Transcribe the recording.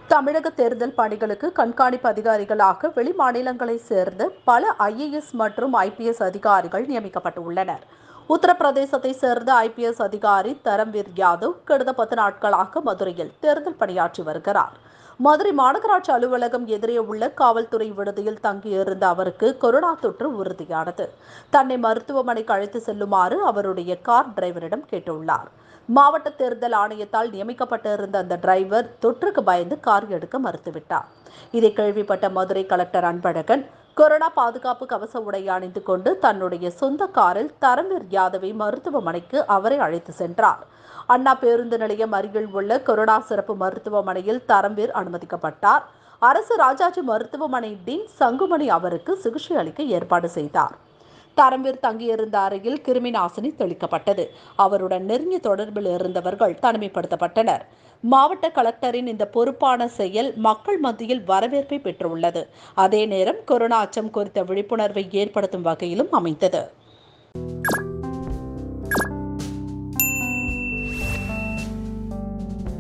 தமிழக தேர்தல் பணிகளுக்கு கண்காணிப்பு அதிகாரிகளாக வெளி மாநிலங்களைச் சேர்ந்த பல ஐஏஎஸ் மற்றும் ஐபிஎஸ் அதிகாரிகள் நியமிக்கப்பட்டுள்ளனர் உத்தரப்பிரதேசத்தை சேர்ந்த ஐபிஎஸ் அதிகாரி தரம்வீர் யாதவ் கடந்த பத்து நாட்களாக மதுரையில் தேர்தல் பணியாற்றி வருகிறார் மதுரை மாநகராட்சி அலுவலகம் எதிரே உள்ள காவல்துறை விடுதியில் தங்கியிருந்த அவருக்கு கொரோனா தொற்று உறுதியானது தன்னை மருத்துவமனைக்கு அழைத்து செல்லுமாறு அவருடைய கார் டிரைவரிடம் கேட்டுள்ளார் மாவட்ட தேர்தல் ஆணையத்தால் நியமிக்கப்பட்டிருந்த அந்த டிரைவர் தொற்றுக்கு பயந்து கார் எடுக்க மறுத்துவிட்டார் இதை கேள்விப்பட்ட மதுரை கலெக்டர் அன்பழகன் கொரோனா பாதுகாப்பு கவச உடை அணிந்து கொண்டு தன்னுடைய சொந்த காரில் தரம்வீர் யாதவை மருத்துவமனைக்கு அவரை அழைத்து சென்றார் அண்ணா பேருந்து நிலையம் அருகில் உள்ள கொரோனா சிறப்பு மருத்துவமனையில் தரம்வீர் அனுமதிக்கப்பட்டார் அரசு ராஜாஜி மருத்துவமனை டீன் சங்குமணி அவருக்கு சிகிச்சை அளிக்க ஏற்பாடு செய்தார் தரம்பீர் தங்கியிருந்த அறையில் கிருமி நாசினி தெளிக்கப்பட்டது அவருடன் நெருங்கிய தொடர்பில் இருந்தவர்கள் தனிமைப்படுத்தப்பட்டனர் மாவட்ட கலெக்டரின் இந்த பொறுப்பான செயல் மக்கள் மத்தியில் வரவேற்பை பெற்றுள்ளது அதே நேரம் கொரோனா அச்சம் குறித்த விழிப்புணர்வை ஏற்படுத்தும் வகையிலும் அமைந்தது